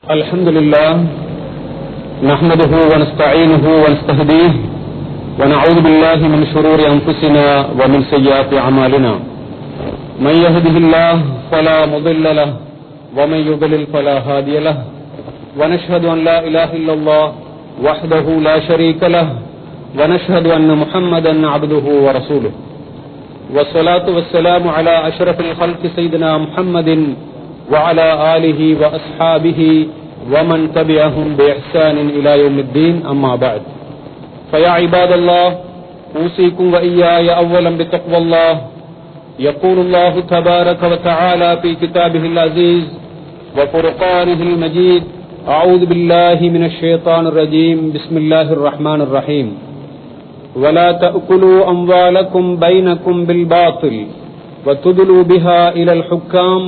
الحمد لله نحمده ونستعينه ونستهديه ونعوذ بالله من شرور أنفسنا ومن سيئات أعمالنا من يهده الله فلا مضل له ومن يضلل فلا هادي له ونشهد أن لا إله إلا الله وحده لا شريك له ونشهد أن محمدا عبده ورسوله والصلاة والسلام على أشرف الخلق سيدنا محمد وعلى آله وأصحابه ومن تبعهم بإحسان إلى يوم الدين أما بعد فيا عباد الله أوصيكم وإياي أولا بتقوى الله يقول الله تبارك وتعالى في كتابه العزيز وفرقانه المجيد أعوذ بالله من الشيطان الرجيم بسم الله الرحمن الرحيم ولا تأكلوا أموالكم بينكم بالباطل وتدلوا بها إلى الحكام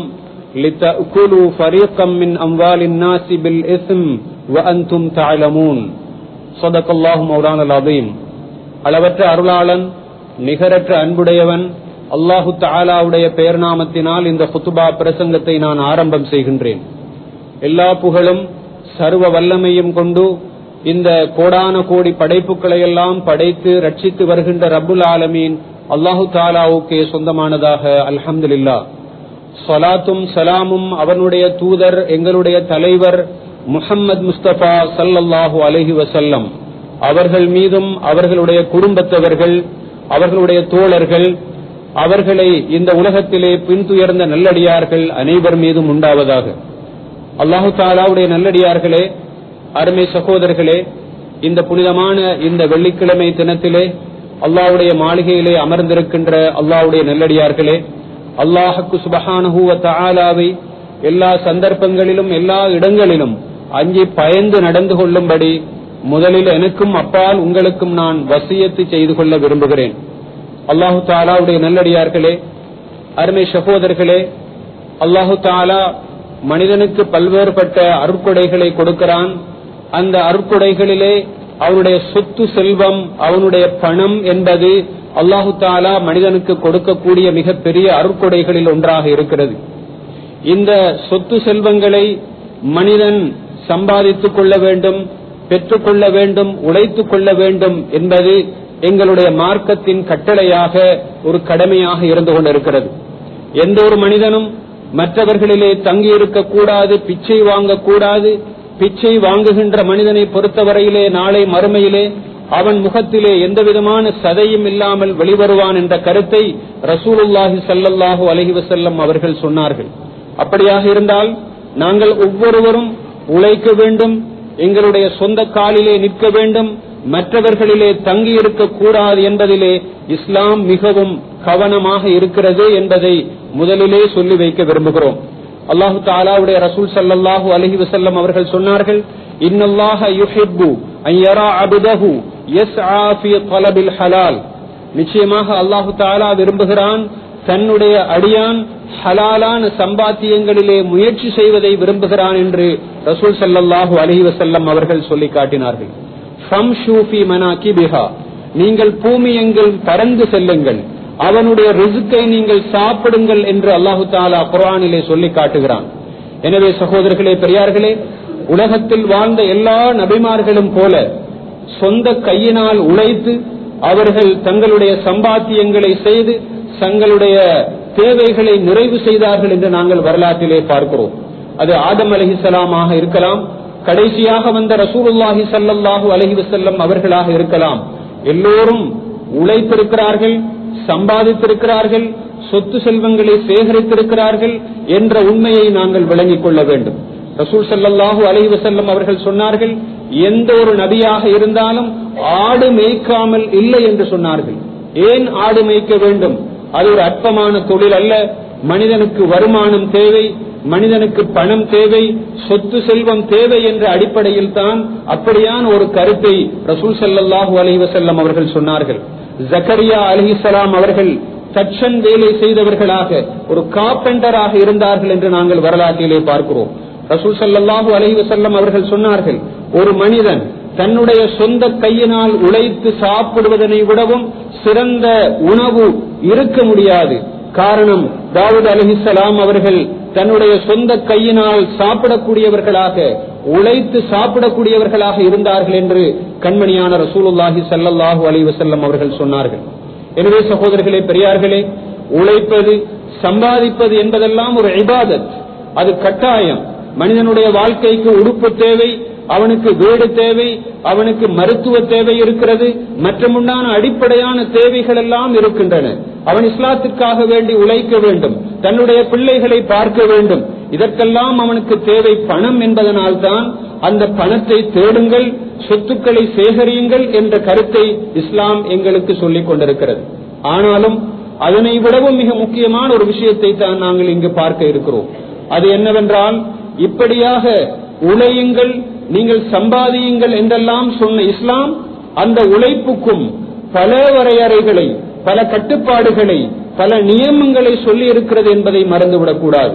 لتأكلوا فريقا من أموال الناس بالإثم وأنتم تعلمون صدق الله مولانا العظيم அளவற்ற அருளாளன் நிகரற்ற அன்புடையவன் அல்லாஹு தாலாவுடைய பெயர் நாமத்தினால் இந்த குத்துபா பிரசங்கத்தை நான் ஆரம்பம் செய்கின்றேன் எல்லா புகழும் சர்வ வல்லமையும் கொண்டு இந்த கோடான கோடி படைப்புகளை எல்லாம் படைத்து ரட்சித்து வருகின்ற ரப்புல் ஆலமீன் அல்லாஹு தாலாவுக்கே சொந்தமானதாக அல்ஹம்துலில்லா சொலாத்தும் சலாமும் அவனுடைய தூதர் எங்களுடைய தலைவர் முஹம்மது முஸ்தபா சல்லல்லாஹு அலஹி வசல்லம் அவர்கள் மீதும் அவர்களுடைய குடும்பத்தவர்கள் அவர்களுடைய தோழர்கள் அவர்களை இந்த உலகத்திலே பின்துயர்ந்த நல்லடியார்கள் அனைவர் மீதும் உண்டாவதாக அல்லாஹு தாலாவுடைய நல்லடியார்களே அருமை சகோதரர்களே இந்த புனிதமான இந்த வெள்ளிக்கிழமை தினத்திலே அல்லாவுடைய மாளிகையிலே அமர்ந்திருக்கின்ற அல்லாவுடைய நல்லடியார்களே அல்லாஹுக்கு சுபஹானுவ தாலாவை எல்லா சந்தர்ப்பங்களிலும் எல்லா இடங்களிலும் அஞ்சி பயந்து நடந்து கொள்ளும்படி முதலில் எனக்கும் அப்பால் உங்களுக்கும் நான் வசியத்து செய்து கொள்ள விரும்புகிறேன் அல்லாஹு தாலாவுடைய நல்லடியார்களே அருமை சகோதரர்களே அல்லாஹு தாலா மனிதனுக்கு பல்வேறுபட்ட அருட்கொடைகளை கொடுக்கிறான் அந்த அருட்கொடைகளிலே அவனுடைய சொத்து செல்வம் அவனுடைய பணம் என்பது அல்லாஹு தாலா மனிதனுக்கு கொடுக்கக்கூடிய மிகப்பெரிய அருட்கொடைகளில் ஒன்றாக இருக்கிறது இந்த சொத்து செல்வங்களை மனிதன் சம்பாதித்துக் கொள்ள வேண்டும் பெற்றுக்கொள்ள வேண்டும் உழைத்துக் கொள்ள வேண்டும் என்பது எங்களுடைய மார்க்கத்தின் கட்டளையாக ஒரு கடமையாக இருந்து கொண்டிருக்கிறது எந்த ஒரு மனிதனும் மற்றவர்களிலே தங்கியிருக்க கூடாது பிச்சை வாங்கக்கூடாது பிச்சை வாங்குகின்ற மனிதனை பொறுத்தவரையிலே நாளை மறுமையிலே அவன் முகத்திலே எந்த விதமான சதையும் இல்லாமல் வெளிவருவான் என்ற கருத்தை ரசூலுல்லாஹி சல்லல்லாஹு அலஹி வசல்லம் அவர்கள் சொன்னார்கள் அப்படியாக இருந்தால் நாங்கள் ஒவ்வொருவரும் உழைக்க வேண்டும் எங்களுடைய சொந்த காலிலே நிற்க வேண்டும் மற்றவர்களிலே தங்கி இருக்கக்கூடாது என்பதிலே இஸ்லாம் மிகவும் கவனமாக இருக்கிறது என்பதை முதலிலே சொல்லி வைக்க விரும்புகிறோம் அல்லாஹு தாலாவுடைய ரசூல் சல்லாஹூ அலஹி வசல்லம் அவர்கள் சொன்னார்கள் இன்னல்லாஹ யுஹிப்பு ஐயரா அபுதஹு எஸ் ஆஃபி தொலபில் ஹலால் நிச்சயமாக அல்லாஹு தாலா விரும்புகிறான் தன்னுடைய அடியான் ஹலாலான சம்பாத்தியங்களிலே முயற்சி செய்வதை விரும்புகிறான் என்று ரசூல் சல்லாஹூ அலஹி வசல்லம் அவர்கள் சொல்லி காட்டினார்கள் நீங்கள் பூமி எங்கள் பறந்து செல்லுங்கள் அவனுடைய ரிசுக்கை நீங்கள் சாப்பிடுங்கள் என்று அல்லாஹு தாலா குரானிலே சொல்லி காட்டுகிறான் எனவே சகோதரர்களே பெரியார்களே உலகத்தில் வாழ்ந்த எல்லா நபிமார்களும் போல சொந்த கையினால் உழைத்து அவர்கள் தங்களுடைய சம்பாத்தியங்களை செய்து தங்களுடைய தேவைகளை நிறைவு செய்தார்கள் என்று நாங்கள் வரலாற்றிலே பார்க்கிறோம் அது ஆதம் அலஹிசலாமாக இருக்கலாம் கடைசியாக வந்த ரசூலுல்லாஹி சல்லாஹூ அலஹி வசல்லம் அவர்களாக இருக்கலாம் எல்லோரும் உழைத்திருக்கிறார்கள் சம்பாதித்திருக்கிறார்கள் சொத்து செல்வங்களை சேகரித்திருக்கிறார்கள் என்ற உண்மையை நாங்கள் விளங்கிக் கொள்ள வேண்டும் ரசூல் சல்லாஹூ அலி வசல்லம் அவர்கள் சொன்னார்கள் எந்த ஒரு நபியாக இருந்தாலும் ஆடு மேய்க்காமல் இல்லை என்று சொன்னார்கள் ஏன் ஆடு மேய்க்க வேண்டும் அது ஒரு அற்பமான தொழில் அல்ல மனிதனுக்கு வருமானம் தேவை மனிதனுக்கு பணம் தேவை சொத்து செல்வம் தேவை என்ற அடிப்படையில் தான் அப்படியான ஒரு கருத்தை ரசூல் சல்லாஹூ அலி வசல்லம் அவர்கள் சொன்னார்கள் ஜக்கரியா அலிஹலாம் அவர்கள் தச்சன் வேலை செய்தவர்களாக ஒரு காப்பெண்டராக இருந்தார்கள் என்று நாங்கள் வரலாற்றிலே பார்க்கிறோம் ரசூல் சல்லாஹூ அலஹி வசல்லம் அவர்கள் சொன்னார்கள் ஒரு மனிதன் தன்னுடைய சொந்த கையினால் உழைத்து சாப்பிடுவதனை விடவும் சிறந்த உணவு இருக்க முடியாது காரணம் தாவூத் அலிஹிசலாம் அவர்கள் தன்னுடைய சொந்த கையினால் சாப்பிடக்கூடியவர்களாக உழைத்து சாப்பிடக்கூடியவர்களாக இருந்தார்கள் என்று கண்மணியான ரசூலுல்லாஹி ஸல்லல்லாஹு அலைஹி வஸல்லம் அவர்கள் சொன்னார்கள் எனவே சகோதரர்களே பெரியார்களே உழைப்பது சம்பாதிப்பது என்பதெல்லாம் ஒரு இபாதத் அது கட்டாயம் மனிதனுடைய வாழ்க்கைக்கு உடுப்பு தேவை அவனுக்கு வீடு தேவை அவனுக்கு மருத்துவ தேவை இருக்கிறது மற்றமுண்டான அடிப்படையான தேவைகள் எல்லாம் இருக்கின்றன அவன் இஸ்லாத்திற்காக வேண்டி உழைக்க வேண்டும் தன்னுடைய பிள்ளைகளை பார்க்க வேண்டும் இதற்கெல்லாம் அவனுக்கு தேவை பணம் என்பதனால்தான் அந்த பணத்தை தேடுங்கள் சொத்துக்களை சேகரியுங்கள் என்ற கருத்தை இஸ்லாம் எங்களுக்கு சொல்லிக் கொண்டிருக்கிறது ஆனாலும் அதனை விடவும் மிக முக்கியமான ஒரு விஷயத்தை தான் நாங்கள் இங்கு பார்க்க இருக்கிறோம் அது என்னவென்றால் இப்படியாக உழையுங்கள் நீங்கள் சம்பாதியுங்கள் என்றெல்லாம் சொன்ன இஸ்லாம் அந்த உழைப்புக்கும் பல வரையறைகளை பல கட்டுப்பாடுகளை பல நியமங்களை சொல்லி இருக்கிறது என்பதை மறந்துவிடக் கூடாது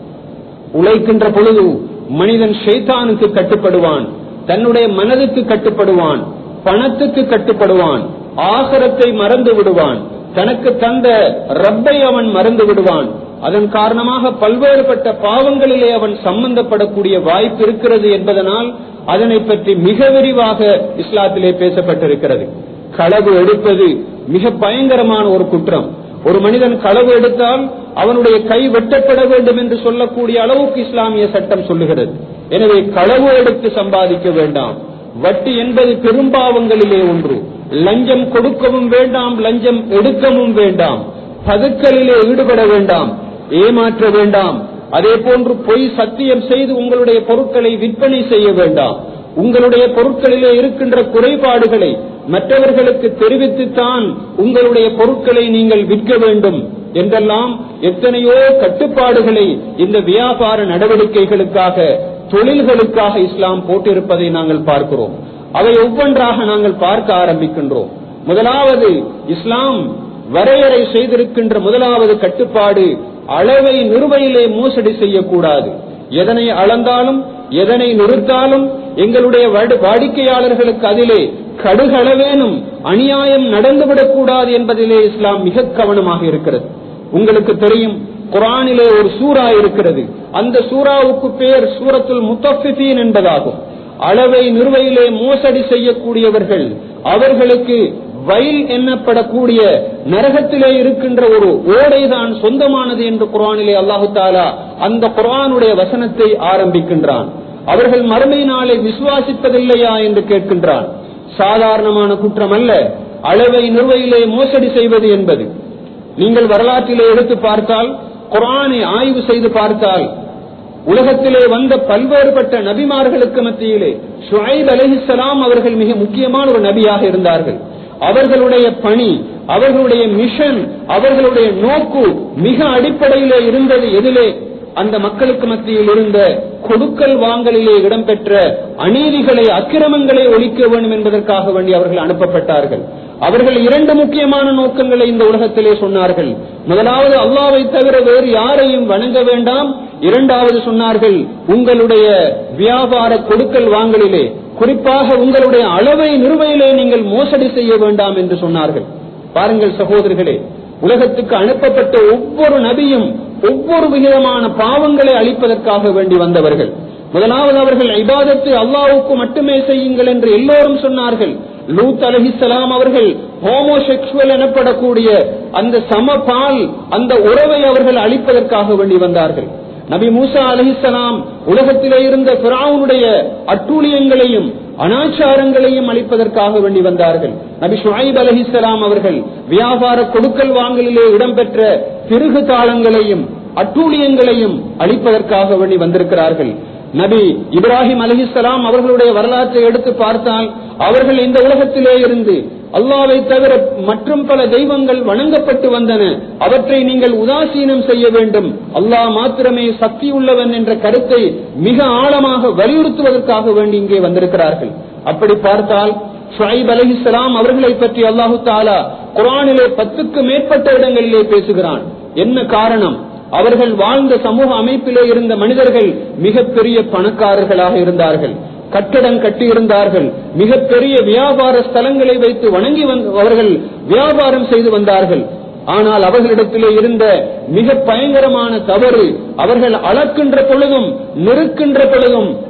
உழைக்கின்ற பொழுது மனிதன் ஷைத்தானுக்கு கட்டுப்படுவான் தன்னுடைய மனதுக்கு கட்டுப்படுவான் பணத்துக்கு கட்டுப்படுவான் ஆகரத்தை மறந்து விடுவான் தனக்கு தந்த ரப்பை அவன் மறந்து விடுவான் அதன் காரணமாக பல்வேறுபட்ட பாவங்களிலே அவன் சம்பந்தப்படக்கூடிய வாய்ப்பு இருக்கிறது என்பதனால் அதனை பற்றி மிக விரிவாக இஸ்லாத்திலே பேசப்பட்டிருக்கிறது களவு எடுப்பது மிக பயங்கரமான ஒரு குற்றம் ஒரு மனிதன் களவு எடுத்தால் அவனுடைய கை வெட்டப்பட வேண்டும் என்று சொல்லக்கூடிய அளவுக்கு இஸ்லாமிய சட்டம் சொல்லுகிறது எனவே களவு எடுத்து சம்பாதிக்க வேண்டாம் வட்டி என்பது பெரும்பாவங்களிலே ஒன்று லஞ்சம் கொடுக்கவும் வேண்டாம் லஞ்சம் எடுக்கவும் வேண்டாம் பதுக்கலிலே ஈடுபட வேண்டாம் ஏமாற்ற வேண்டாம் அதே போன்று பொய் சத்தியம் செய்து உங்களுடைய பொருட்களை விற்பனை செய்ய வேண்டாம் உங்களுடைய பொருட்களிலே இருக்கின்ற குறைபாடுகளை மற்றவர்களுக்கு தெரிவித்துத்தான் உங்களுடைய பொருட்களை நீங்கள் விற்க வேண்டும் என்றெல்லாம் எத்தனையோ கட்டுப்பாடுகளை இந்த வியாபார நடவடிக்கைகளுக்காக தொழில்களுக்காக இஸ்லாம் போட்டிருப்பதை நாங்கள் பார்க்கிறோம் அவை ஒவ்வொன்றாக நாங்கள் பார்க்க ஆரம்பிக்கின்றோம் முதலாவது இஸ்லாம் வரையறை செய்திருக்கின்ற முதலாவது கட்டுப்பாடு அளவை நிறுவையிலே மோசடி செய்யக்கூடாது எதனை அளந்தாலும் எதனை நிறுத்தாலும் எங்களுடைய வாடிக்கையாளர்களுக்கு அதிலே கடுகளவேனும் அநியாயம் நடந்துவிடக் கூடாது என்பதிலே இஸ்லாம் மிக கவனமாக இருக்கிறது உங்களுக்கு தெரியும் குரானிலே ஒரு சூறா இருக்கிறது அந்த சூறாவுக்கு பேர் சூரத்துல் முத்தஃபிஃபீன் என்பதாகும் அளவை நிறுவையிலே மோசடி செய்யக்கூடியவர்கள் அவர்களுக்கு வயல் எண்ணப்படக்கூடிய நரகத்திலே இருக்கின்ற ஒரு ஓடைதான் சொந்தமானது என்று குரானிலே அல்லாஹு தாலா அந்த குரானுடைய வசனத்தை ஆரம்பிக்கின்றான் அவர்கள் மறுமை நாளை விசுவாசிப்பதில்லையா என்று கேட்கின்றான் சாதாரணமான குற்றம் அல்ல அளவை நிறுவையிலே மோசடி செய்வது என்பது நீங்கள் வரலாற்றிலே எடுத்து பார்த்தால் குரானை ஆய்வு செய்து பார்த்தால் உலகத்திலே வந்த பல்வேறுபட்ட நபிமார்களுக்கு மத்தியிலே ஷுஐப் அலஹிசலாம் அவர்கள் மிக முக்கியமான ஒரு நபியாக இருந்தார்கள் அவர்களுடைய பணி அவர்களுடைய மிஷன் அவர்களுடைய நோக்கு மிக அடிப்படையிலே இருந்தது எதிலே அந்த மக்களுக்கு மத்தியில் இருந்த கொடுக்கல் வாங்கலிலே இடம்பெற்ற அநீதிகளை அக்கிரமங்களை ஒழிக்க வேண்டும் என்பதற்காக வேண்டி அவர்கள் அனுப்பப்பட்டார்கள் அவர்கள் இரண்டு முக்கியமான நோக்கங்களை இந்த உலகத்திலே சொன்னார்கள் முதலாவது அல்லாவை தவிர வேறு யாரையும் வணங்க வேண்டாம் இரண்டாவது சொன்னார்கள் உங்களுடைய வியாபார கொடுக்கல் வாங்கலிலே குறிப்பாக உங்களுடைய அளவை நிறுவையிலே நீங்கள் மோசடி செய்ய வேண்டாம் என்று சொன்னார்கள் பாருங்கள் சகோதரர்களே உலகத்துக்கு அனுப்பப்பட்ட ஒவ்வொரு நபியும் ஒவ்வொரு விதமான பாவங்களை அழிப்பதற்காக வேண்டி வந்தவர்கள் முதலாவது அவர்கள் இபாதத்தை அல்லாவுக்கு மட்டுமே செய்யுங்கள் என்று எல்லோரும் சொன்னார்கள் லூத் அலஹிசலாம் அவர்கள் ஹோமோசெக்சுவல் எனப்படக்கூடிய அந்த சமபால் அந்த உறவை அவர்கள் அழிப்பதற்காக வேண்டி வந்தார்கள் நபி மூசா அலஹிசலாம் உலகத்திலே இருந்த பிராவுனுடைய அட்டூழியங்களையும் அனாச்சாரங்களையும் அளிப்பதற்காக வேண்டி வந்தார்கள் நபி ஷுஐப் அலஹிசலாம் அவர்கள் வியாபார கொடுக்கல் வாங்கலிலே இடம்பெற்ற திருகு தாளங்களையும் அட்டூழியங்களையும் அளிப்பதற்காக வேண்டி வந்திருக்கிறார்கள் நபி இப்ராஹிம் அலஹிசலாம் அவர்களுடைய வரலாற்றை எடுத்து பார்த்தால் அவர்கள் இந்த உலகத்திலே இருந்து அல்லாவை தவிர மற்றும் பல தெய்வங்கள் வணங்கப்பட்டு வந்தன அவற்றை நீங்கள் உதாசீனம் செய்ய வேண்டும் அல்லாஹ் மாத்திரமே சக்தி உள்ளவன் என்ற கருத்தை மிக ஆழமாக வலியுறுத்துவதற்காக வேண்டி இங்கே வந்திருக்கிறார்கள் அப்படி பார்த்தால் ஷுஐப் அலஹிசலாம் அவர்களை பற்றி அல்லாஹு தாலா குரானிலே பத்துக்கு மேற்பட்ட இடங்களிலே பேசுகிறான் என்ன காரணம் அவர்கள் வாழ்ந்த சமூக அமைப்பிலே இருந்த மனிதர்கள் மிகப்பெரிய பணக்காரர்களாக இருந்தார்கள் கட்டடம் கட்டியிருந்தார்கள் மிகப்பெரிய வியாபார ஸ்தலங்களை வைத்து வணங்கி அவர்கள் வியாபாரம் செய்து வந்தார்கள் ஆனால் அவர்களிடத்திலே இருந்த மிக பயங்கரமான தவறு அவர்கள் அளக்கின்ற பொழுதும் நெருக்கின்ற பொழுதும்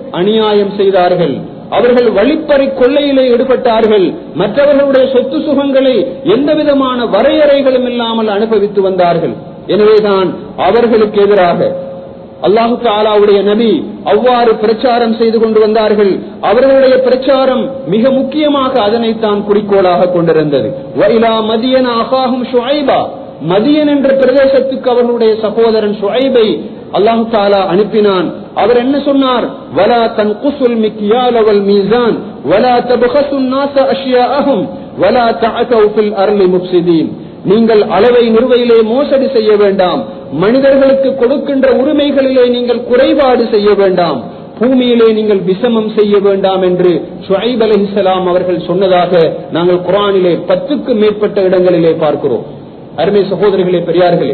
அநியாயம் செய்தார்கள் அவர்கள் வழிப்பறி கொள்ளையிலே ஈடுபட்டார்கள் மற்றவர்களுடைய சொத்து சுகங்களை எந்த விதமான வரையறைகளும் இல்லாமல் அனுபவித்து வந்தார்கள் எனவேதான் அவர்களுக்கு எதிராக அல்லாஹு தாலாவுடைய நபி அவ்வாறு பிரச்சாரம் செய்து கொண்டு வந்தார்கள் அவர்களுடைய பிரச்சாரம் மிக முக்கியமாக அதனைத்தான் குறிக்கோளாக கொண்டிருந்தது வைலா மதியன் அகாகும் ஷுஐபா மதியன் என்ற பிரதேசத்துக்கு அவர்களுடைய சகோதரன் ஷுஐபை அல்லாஹு தாலா அனுப்பினான் அவர் என்ன சொன்னார் வலா தன் குசுல் மிக்யால் அவல் மீசான் வலா தபுகசுன் நாச அஷ்யாஅஹும் வலா தஅதவ் ஃபில் அர்லி முஃப்ஸிதீன் நீங்கள் அளவை நிறுவையிலே மோசடி செய்ய வேண்டாம் மனிதர்களுக்கு கொடுக்கின்ற உரிமைகளிலே நீங்கள் குறைபாடு செய்ய வேண்டாம் பூமியிலே நீங்கள் விசமம் செய்ய வேண்டாம் என்று ஷுஐப் அலிஹிசலாம் அவர்கள் சொன்னதாக நாங்கள் குரானிலே பத்துக்கு மேற்பட்ட இடங்களிலே பார்க்கிறோம் அருமை சகோதரிகளே பெரியார்களே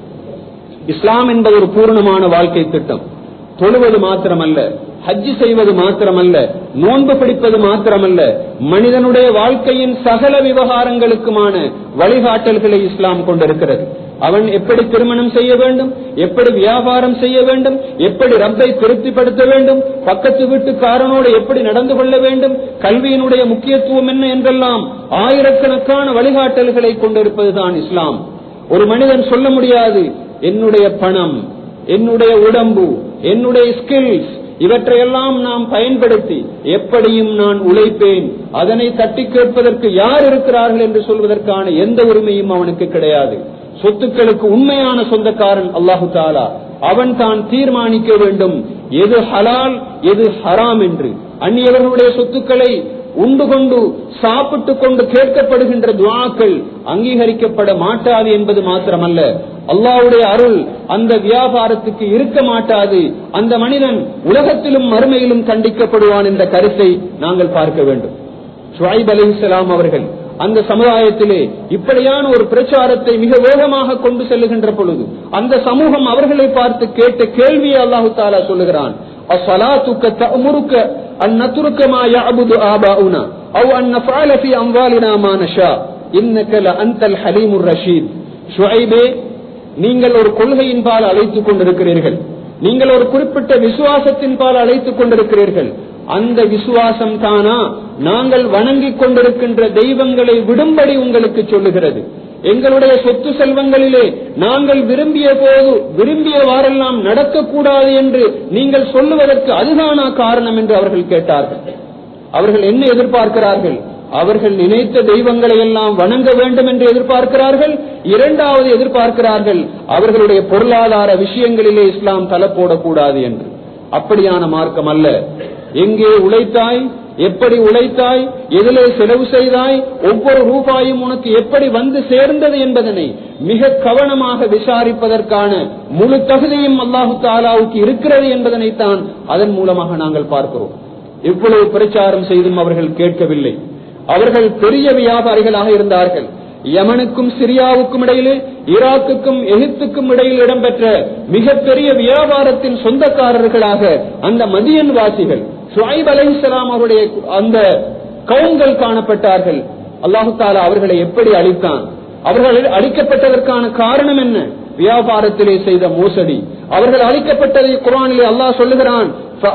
இஸ்லாம் என்பது ஒரு பூர்ணமான வாழ்க்கை திட்டம் தொழுவது மாத்திரமல்ல ஹஜ்ஜி செய்வது மாத்திரமல்ல நோன்பு பிடிப்பது மாத்திரமல்ல மனிதனுடைய வாழ்க்கையின் சகல விவகாரங்களுக்குமான வழிகாட்டல்களை இஸ்லாம் கொண்டிருக்கிறது அவன் எப்படி திருமணம் செய்ய வேண்டும் எப்படி வியாபாரம் செய்ய வேண்டும் எப்படி ரப்பை திருப்திப்படுத்த வேண்டும் பக்கத்து வீட்டுக்காரனோடு எப்படி நடந்து கொள்ள வேண்டும் கல்வியினுடைய முக்கியத்துவம் என்ன என்றெல்லாம் ஆயிரக்கணக்கான வழிகாட்டல்களை கொண்டிருப்பதுதான் இஸ்லாம் ஒரு மனிதன் சொல்ல முடியாது என்னுடைய பணம் என்னுடைய உடம்பு என்னுடைய ஸ்கில்ஸ் இவற்றையெல்லாம் நாம் பயன்படுத்தி எப்படியும் நான் உழைப்பேன் அதனை தட்டி கேட்பதற்கு யார் இருக்கிறார்கள் என்று சொல்வதற்கான எந்த உரிமையும் அவனுக்கு கிடையாது சொத்துக்களுக்கு உண்மையான சொந்தக்காரன் அல்லாஹு தாலா அவன் தான் தீர்மானிக்க வேண்டும் எது ஹலால் எது ஹராம் என்று அந்நியவர்களுடைய சொத்துக்களை உண்டு கொண்டு சாப்பிட்டு கொண்டு கேட்கப்படுகின்ற துவாக்கள் அங்கீகரிக்கப்பட மாட்டாது என்பது மாத்திரமல்ல அல்லாவுடைய அருள் அந்த வியாபாரத்துக்கு இருக்க மாட்டாது அந்த மனிதன் உலகத்திலும் மறுமையிலும் கண்டிக்கப்படுவான் என்ற கருத்தை நாங்கள் பார்க்க வேண்டும் ஷுவைப் அலிசலாம் அவர்கள் அந்த சமுதாயத்திலே இப்படியான ஒரு பிரச்சாரத்தை மிக வேகமாக கொண்டு செல்லுகின்ற பொழுது அந்த சமூகம் அவர்களை பார்த்து கேட்ட கேள்வியை அல்லாஹு தாலா சொல்லுகிறான் அஸ்ஸலாத்துக்க தஅமுருக்க அன் நத்ருக்க மா يعبد آباؤنا أو أن نفعل في أموالنا ما نشاء إنك لأنت الحليم الرشيد ஷுஐபே நீங்கள் ஒரு கொள்கையின் பால் அழைத்துக் கொண்டிருக்கிறீர்கள் நீங்கள் ஒரு குறிப்பிட்ட விசுவாசத்தின் பால் அழைத்துக் கொண்டிருக்கிறீர்கள் அந்த விசுவாசம் தானா நாங்கள் வணங்கிக் கொண்டிருக்கின்ற தெய்வங்களை விடும்படி உங்களுக்கு சொல்லுகிறது எங்களுடைய சொத்து செல்வங்களிலே நாங்கள் விரும்பிய போது விரும்பியவாறெல்லாம் நடக்கக்கூடாது என்று நீங்கள் சொல்லுவதற்கு அதுதானா காரணம் என்று அவர்கள் கேட்டார்கள் அவர்கள் என்ன எதிர்பார்க்கிறார்கள் அவர்கள் நினைத்த தெய்வங்களை எல்லாம் வணங்க வேண்டும் என்று எதிர்பார்க்கிறார்கள் இரண்டாவது எதிர்பார்க்கிறார்கள் அவர்களுடைய பொருளாதார விஷயங்களிலே இஸ்லாம் தலை போடக்கூடாது என்று அப்படியான மார்க்கம் அல்ல எங்கே உழைத்தாய் எப்படி உழைத்தாய் எதிலே செலவு செய்தாய் ஒவ்வொரு ரூபாயும் உனக்கு எப்படி வந்து சேர்ந்தது என்பதனை மிக கவனமாக விசாரிப்பதற்கான முழு தகுதியும் அல்லாஹு தாலாவுக்கு இருக்கிறது என்பதனைத்தான் அதன் மூலமாக நாங்கள் பார்க்கிறோம் இவ்வளவு பிரச்சாரம் செய்தும் அவர்கள் கேட்கவில்லை அவர்கள் பெரிய வியாபாரிகளாக இருந்தார்கள் யமனுக்கும் சிரியாவுக்கும் இடையிலே ஈராக்குக்கும் எகிப்துக்கும் இடையில் இடம்பெற்ற மிகப்பெரிய வியாபாரத்தின் சொந்தக்காரர்களாக அந்த மதியன் வாசிகள் ஷுஐப் அலைஹிஸ்ஸலாம் அவருடைய அந்த கவுங்கள் காணப்பட்டார்கள் அல்லாஹு தாலா அவர்களை எப்படி அழித்தான் அவர்கள் அழிக்கப்பட்டதற்கான காரணம் என்ன வியாபாரத்திலே செய்த மோசடி அவர்கள் அழிக்கப்பட்டதை குரானிலே அல்லாஹ் சொல்லுகிறான்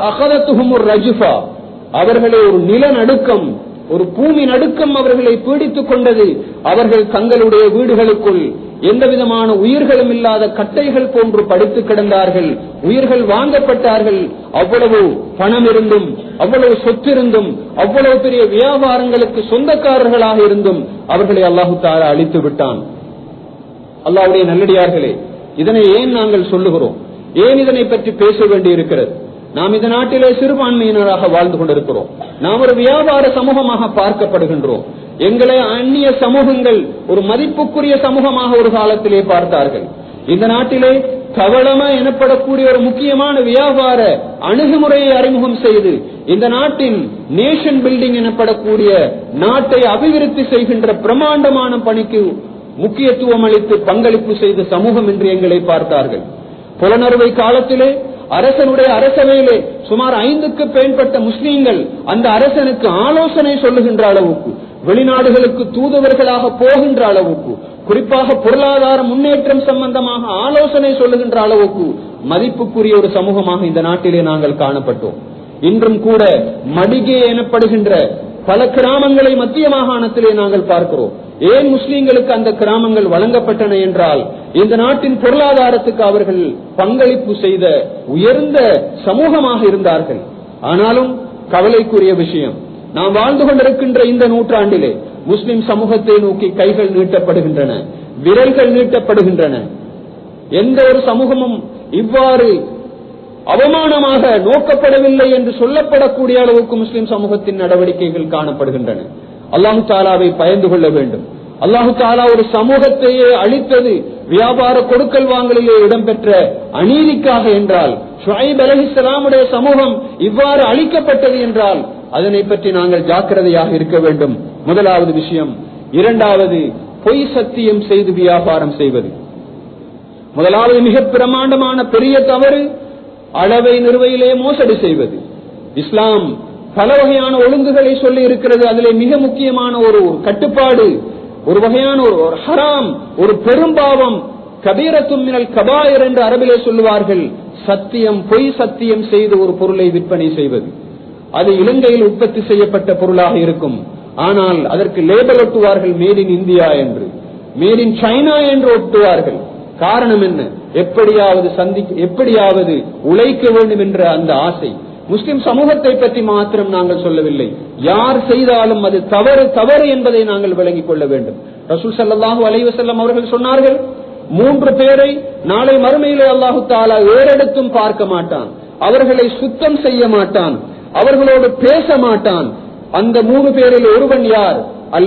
ரஜுஃபா அவர்களே ஒரு நிலநடுக்கம் ஒரு பூமி நடுக்கம் அவர்களை பீடித்துக் கொண்டது அவர்கள் தங்களுடைய வீடுகளுக்குள் எந்த விதமான உயிர்களும் இல்லாத கட்டைகள் போன்று படுத்து கிடந்தார்கள் உயிர்கள் வாங்கப்பட்டார்கள் அவ்வளவு பணம் இருந்தும் அவ்வளவு சொத்து இருந்தும் அவ்வளவு பெரிய வியாபாரங்களுக்கு சொந்தக்காரர்களாக இருந்தும் அவர்களை அல்லாஹு தாரா அழித்து விட்டான் அல்லாவுடைய நல்லடியார்களே இதனை ஏன் நாங்கள் சொல்லுகிறோம் ஏன் இதனை பற்றி பேச வேண்டி இருக்கிறது நாம் இந்த நாட்டிலே சிறுபான்மையினராக வாழ்ந்து கொண்டிருக்கிறோம் நாம் ஒரு வியாபார சமூகமாக பார்க்கப்படுகின்றோம் எங்களை அந்நிய சமூகங்கள் ஒரு மதிப்புக்குரிய சமூகமாக ஒரு காலத்திலே பார்த்தார்கள் இந்த நாட்டிலே கவளம எனப்படக்கூடிய ஒரு முக்கியமான வியாபார அணுகுமுறையை அறிமுகம் செய்து இந்த நாட்டின் நேஷன் பில்டிங் எனப்படக்கூடிய நாட்டை அபிவிருத்தி செய்கின்ற பிரமாண்டமான பணிக்கு முக்கியத்துவம் அளித்து பங்களிப்பு செய்த சமூகம் என்று எங்களை பார்த்தார்கள் புலனறுவை காலத்திலே அரசனுடைய அரசவையிலே சுமார் ஐந்துக்கு மேற்பட்ட முஸ்லீம்கள் அந்த அரசனுக்கு ஆலோசனை சொல்லுகின்ற அளவுக்கு வெளிநாடுகளுக்கு தூதுவர்களாக போகின்ற அளவுக்கு குறிப்பாக பொருளாதார முன்னேற்றம் சம்பந்தமாக ஆலோசனை சொல்லுகின்ற அளவுக்கு மதிப்புக்குரிய ஒரு சமூகமாக இந்த நாட்டிலே நாங்கள் காணப்பட்டோம் இன்றும் கூட மடிகே எனப்படுகின்ற பல கிராமங்களை மத்திய மாகாணத்திலே நாங்கள் பார்க்கிறோம் ஏன் முஸ்லீம்களுக்கு அந்த கிராமங்கள் வழங்கப்பட்டன என்றால் இந்த நாட்டின் பொருளாதாரத்துக்கு அவர்கள் பங்களிப்பு செய்த உயர்ந்த சமூகமாக இருந்தார்கள் ஆனாலும் கவலைக்குரிய விஷயம் நாம் வாழ்ந்து கொண்டிருக்கின்ற இந்த நூற்றாண்டிலே முஸ்லிம் சமூகத்தை நோக்கி கைகள் நீட்டப்படுகின்றன விரல்கள் நீட்டப்படுகின்றன எந்த ஒரு சமூகமும் இவ்வாறு அவமானமாக நோக்கப்படவில்லை என்று சொல்லப்படக்கூடிய அளவுக்கு முஸ்லிம் சமூகத்தின் நடவடிக்கைகள் காணப்படுகின்றன அல்லாஹு தாலாவை பயந்து கொள்ள வேண்டும் அல்லாஹு தாலா ஒரு சமூகத்தையே அழித்தது வியாபார கொடுக்கல் வாங்கலிலே இடம்பெற்ற அநீதிக்காக என்றால் ஷுஐப் அலஹிஸ்லாமுடைய சமூகம் இவ்வாறு அழிக்கப்பட்டது என்றால் அதனை பற்றி நாங்கள் ஜாக்கிரதையாக இருக்க வேண்டும் முதலாவது விஷயம் இரண்டாவது பொய் சத்தியம் செய்து வியாபாரம் செய்வது முதலாவது மிக பிரமாண்டமான பெரிய தவறு அளவை நிறுவையிலே மோசடி செய்வது இஸ்லாம் பல வகையான ஒழுங்குகளை சொல்லி இருக்கிறது அதிலே மிக முக்கியமான ஒரு கட்டுப்பாடு ஒரு வகையான ஒரு ஒரு ஹராம் ஒரு பெரும்பாவம் கபீரத்தும் மினல் கபாயர் என்று அரபிலே சொல்லுவார்கள் சத்தியம் பொய் சத்தியம் செய்து ஒரு பொருளை விற்பனை செய்வது அது இலங்கையில் உற்பத்தி செய்யப்பட்ட பொருளாக இருக்கும் ஆனால் அதற்கு லேபல் ஒட்டுவார்கள் மேட் இன் இந்தியா என்று மேட் இன் சைனா என்று ஒட்டுவார்கள் காரணம் என்ன எப்படியாவது சந்தி எப்படியாவது உழைக்க வேண்டும் என்ற அந்த ஆசை முஸ்லிம் சமூகத்தை பற்றி மாத்திரம் நாங்கள் சொல்லவில்லை யார் செய்தாலும் அது தவறு தவறு என்பதை நாங்கள் விளங்கிக் கொள்ள வேண்டும் ரசூல் சல்லாஹூ அலைவசல்லம் அவர்கள் சொன்னார்கள் மூன்று பேரை நாளை மறுமையிலே அல்லாஹு தாலா ஏறெடுத்தும் பார்க்க மாட்டான் அவர்களை சுத்தம் செய்ய மாட்டான் அவர்களோடு பேச மாட்டான் அந்த மூணு பேரில் ஒருவன் யார் அல்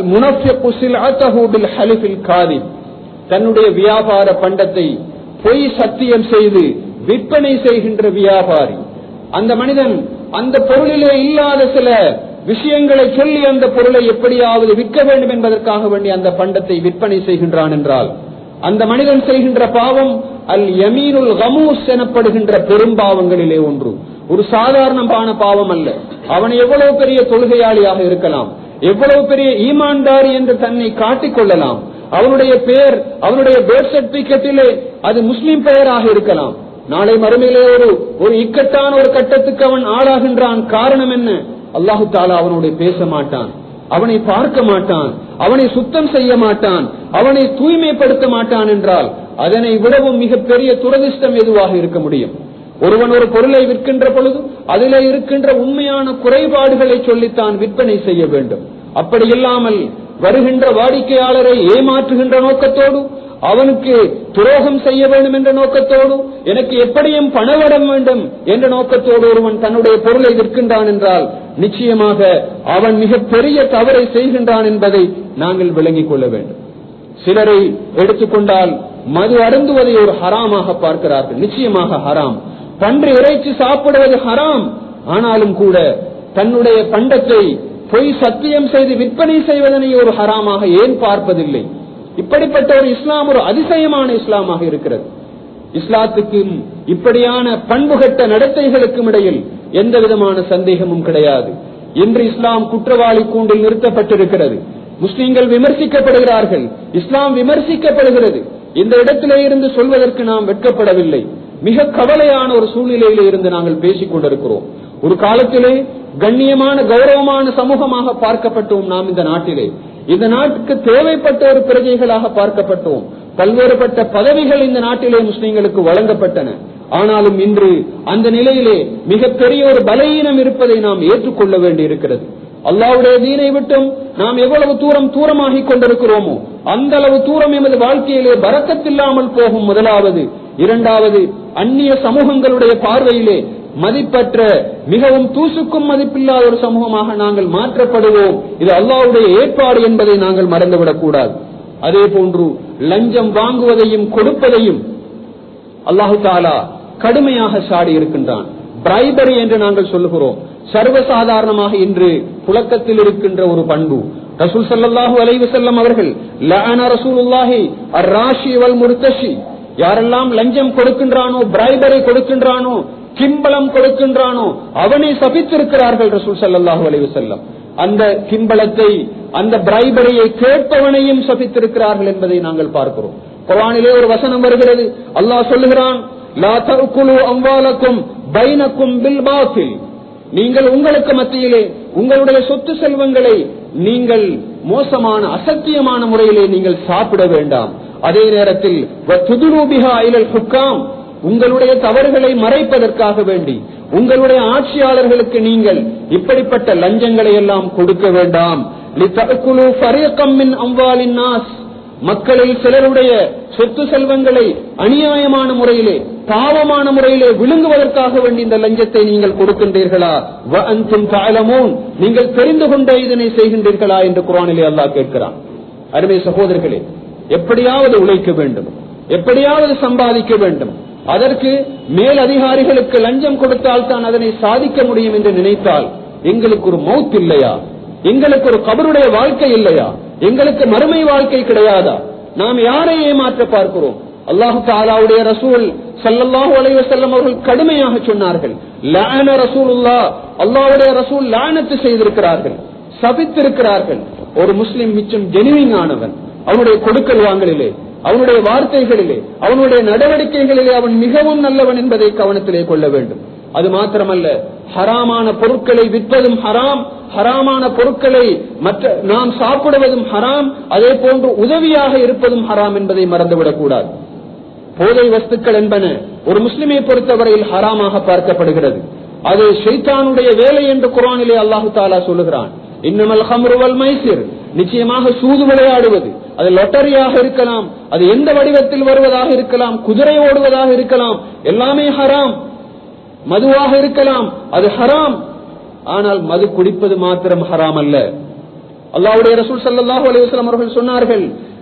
முனஃபில் ஹலிஃபில் காதி தன்னுடைய வியாபார பண்டத்தை பொய் சத்தியம் செய்து விற்பனை செய்கின்ற வியாபாரி அந்த மனிதன் அந்த பொருளிலே இல்லாத சில விஷயங்களை சொல்லி அந்த பொருளை எப்படியாவது விற்க வேண்டும் என்பதற்காக வேண்டி அந்த பண்டத்தை விற்பனை செய்கின்றான் என்றால் அந்த மனிதன் செய்கின்ற பாவம் அல் யமீனுல் கமூஸ் எனப்படுகின்ற பெரும்பாவங்களிலே ஒன்று ஒரு சாதாரணமான பாவம் அல்ல அவன் எவ்வளவு பெரிய தொழுகையாளியாக இருக்கலாம் எவ்வளவு பெரிய ஈமான்தாரி என்று தன்னை காட்டிக் கொள்ளலாம் அவனுடைய பெயர் அவனுடைய பேர்த் சர்டிபிகேட்டிலே அது முஸ்லிம் பெயராக இருக்கலாம் நாளை மறுமையிலே ஒரு ஒரு இக்கட்டான ஒரு கட்டத்துக்கு அவன் ஆளாகின்றான் காரணம் என்ன அல்லாஹு தாலா அவனோட பேச மாட்டான் அவனை பார்க்க மாட்டான் அவனை சுத்தம் செய்ய மாட்டான் அவனை தூய்மைப்படுத்த மாட்டான் என்றால் அதனை விடவும் மிகப்பெரிய துரதிர்ஷ்டம் எதுவாக இருக்க முடியும் ஒருவன் ஒரு பொருளை விற்கின்ற பொழுது அதிலே இருக்கின்ற உண்மையான குறைபாடுகளை சொல்லித்தான் விற்பனை செய்ய வேண்டும் அப்படி இல்லாமல் வருகின்ற வாடிக்கையாளரை ஏமாற்றுகின்ற நோக்கத்தோடு அவனுக்கு துரோகம் செய்ய வேண்டும் என்ற நோக்கத்தோடு எனக்கு எப்படியும் பணவடம் வேண்டும் என்ற நோக்கத்தோடு ஒருவன் தன்னுடைய பொருளை விற்கின்றான் என்றால் நிச்சயமாக அவன் மிக பெரிய தவறை செய்கின்றான் என்பதை நாங்கள் விளங்கிக் கொள்ள வேண்டும் சிலரை எடுத்துக்கொண்டால் மது அருந்துவதை ஒரு ஹராமாக பார்க்கிறார்கள் நிச்சயமாக ஹராம் பன்றி இறைச்சி சாப்பிடுவது ஹராம் ஆனாலும் கூட தன்னுடைய பண்டத்தை பொய் சத்தியம் செய்து விற்பனை செய்வதனை ஒரு ஹராமாக ஏன் பார்ப்பதில்லை இப்படிப்பட்ட ஒரு இஸ்லாம் ஒரு அதிசயமான இஸ்லாமாக இருக்கிறது இஸ்லாத்துக்கும் இப்படியான பண்புகட்ட நடத்தைகளுக்கும் இடையில் எந்த விதமான சந்தேகமும் கிடையாது இன்று இஸ்லாம் குற்றவாளி கூண்டில் நிறுத்தப்பட்டிருக்கிறது முஸ்லிம்கள் விமர்சிக்கப்படுகிறார்கள் இஸ்லாம் விமர்சிக்கப்படுகிறது இந்த இடத்திலே இருந்து சொல்வதற்கு நாம் வெட்கப்படவில்லை மிக கவலையான ஒரு சூழ்நிலையிலே இருந்து நாங்கள் பேசிக் கொண்டிருக்கிறோம் ஒரு காலத்திலே கண்ணியமான கௌரவமான சமூகமாக பார்க்கப்பட்டோம் நாம் இந்த நாட்டிலே இந்த நாட்டுக்கு தேவைப்பட்ட ஒரு பிரஜைகளாக பார்க்கப்பட்டோம் பல்வேறுபட்ட பதவிகள் இந்த நாட்டிலே முஸ்லிம்களுக்கு வழங்கப்பட்டன ஆனாலும் இன்று அந்த நிலையிலே மிகப்பெரிய ஒரு பலவீனம் இருப்பதை நாம் ஏற்றுக்கொள்ள வேண்டி இருக்கிறது அல்லாவுடைய தீனை விட்டும் நாம் எவ்வளவு தூரம் தூரமாகிக் கொண்டிருக்கிறோமோ அந்த அளவு தூரம் எமது வாழ்க்கையிலே பறக்கத்தில்லாமல் போகும் முதலாவது இரண்டாவது அந்நிய சமூகங்களுடைய பார்வையிலே மதிப்பற்ற மிகவும் தூசுக்கும் மதிப்பில்லாத ஒரு சமூகமாக நாங்கள் மாற்றப்படுவோம் இது அல்லாவுடைய ஏற்பாடு என்பதை நாங்கள் மறந்துவிடக் கூடாது அதே போன்று லஞ்சம் வாங்குவதையும் கொடுப்பதையும் அல்லாஹு தாலா கடுமையாக சாடி இருக்கின்றான் பிரைபரி என்று நாங்கள் சொல்லுகிறோம் சர்வசாதாரணமாக இன்று புழக்கத்தில் இருக்கின்ற ஒரு பண்பு ரசூல் சல்லாஹூ அலைவு செல்லம் அவர்கள் லஅன ரசூலுல்லாஹி அர்ராஷி வல் முர்தஷி யாரெல்லாம் லஞ்சம் கொடுக்கின்றானோ பிரைபரை கொடுக்கின்றானோ கிம்பளம் கொடுக்கின்றானோ அவனை சபித்திருக்கிறார்கள் ரசூல் சல்லாஹூ அலைவு செல்லம் அந்த கிம்பளத்தை அந்த பிரைபரியை கேட்பவனையும் சபித்திருக்கிறார்கள் என்பதை நாங்கள் பார்க்கிறோம் குரானிலே ஒரு வசனம் வருகிறது அல்லாஹ் சொல்லுகிறான் லா தகுலு அம்வாலக்கும் பைனக்கும் பில் பாத்தில் நீங்கள் உங்களுக்கு மத்தியிலே உங்களுடைய சொத்து செல்வங்களை நீங்கள் மோசமான அசத்தியமான முறையிலே நீங்கள் சாப்பிட வேண்டாம் அதே நேரத்தில் வத்துதுரூபிஹா இலல் ஹுக்காம் உங்களுடைய தவறுகளை மறைப்பதற்காக வேண்டி உங்களுடைய ஆட்சியாளர்களுக்கு நீங்கள் இப்படிப்பட்ட லஞ்சங்களை எல்லாம் கொடுக்க வேண்டாம் லிதஅக்குலு ஃபரீகம் மின் அம்வாலின் நாஸ் மக்களில் சிலருடைய சொத்து செல்வங்களை அநியாயமான முறையிலே பாவமான முறையிலே விழுங்குவதற்காக வேண்டி இந்த லஞ்சத்தை நீங்கள் கொடுக்கின்றீர்களா வ அன்தும் தஅலமூன் நீங்கள் தெரிந்து கொண்டே இதனை செய்கின்றீர்களா என்று குர்ஆனிலே அல்லாஹ் கேட்கிறான் அருமை சகோதரர்களே எப்படியாவது உழைக்க வேண்டும் எப்படியாவது சம்பாதிக்க வேண்டும் அதற்கு மேல் அதிகாரிகளுக்கு லஞ்சம் கொடுத்தால் தான் அதனை சாதிக்க முடியும் என்று நினைத்தால் எங்களுக்கு ஒரு மவுத் இல்லையா எங்களுக்கு ஒரு கபருடைய வாழ்க்கை இல்லையா எங்களுக்கு மறுமை வாழ்க்கை கிடையாதா நாம் யாரை ஏமாற்ற பார்க்கிறோம் அல்லாஹு தாலாவுடைய ரசூல் சல்லல்லாஹு அலைஹி வஸல்லம் அவர்கள் கடுமையாக சொன்னார்கள் லான ரசூலுல்லாஹ் அல்லாஹ்வுடைய ரசூல் லானத்து செய்திருக்கிறார்கள் சபித்திருக்கிறார்கள் ஒரு முஸ்லிம் மிச்சம் ஜெனுவின் ஆனவன் அவனுடைய கொடுக்கல் வாங்கலிலே அவனுடைய வார்த்தைகளிலே அவனுடைய நடவடிக்கைகளிலே அவன் மிகவும் நல்லவன் என்பதை கவனத்திலே கொள்ள வேண்டும் அது மாத்திரமல்ல ஹராமான பொருட்களை விற்பதும் ஹராம் ஹராமான பொருட்களை மற்ற நாம் சாப்பிடுவதும் ஹராம் அதே போன்று உதவியாக இருப்பதும் ஹராம் என்பதை மறந்துவிடக் கூடாது போதை வஸ்துக்கள் என்பன ஒரு முஸ்லிமை பொறுத்தவரையில் ஹராமாக பார்க்கப்படுகிறது அது ஷைத்தானுடைய வேலை என்று குரானிலே அல்லாஹு தாலா சொல்லுகிறான் இன்னமல் ஹம்ருவல் மைசிர் நிச்சயமாக சூது விளையாடுவது அது லொட்டரியாக இருக்கலாம் அது எந்த வடிவத்தில் வருவதாக இருக்கலாம் குதிரை ஓடுவதாக இருக்கலாம் எல்லாமே ஹராம் மதுவாக இருக்கலாம் அது ஹராம் ஆனால் மது குடிப்பது மாத்திரம் ஹராம் அல்ல அல்லாஹ்வுடைய ரசூல் ஸல்லல்லாஹு அலைஹி வஸல்லம் அவர்கள் சொன்னார்கள்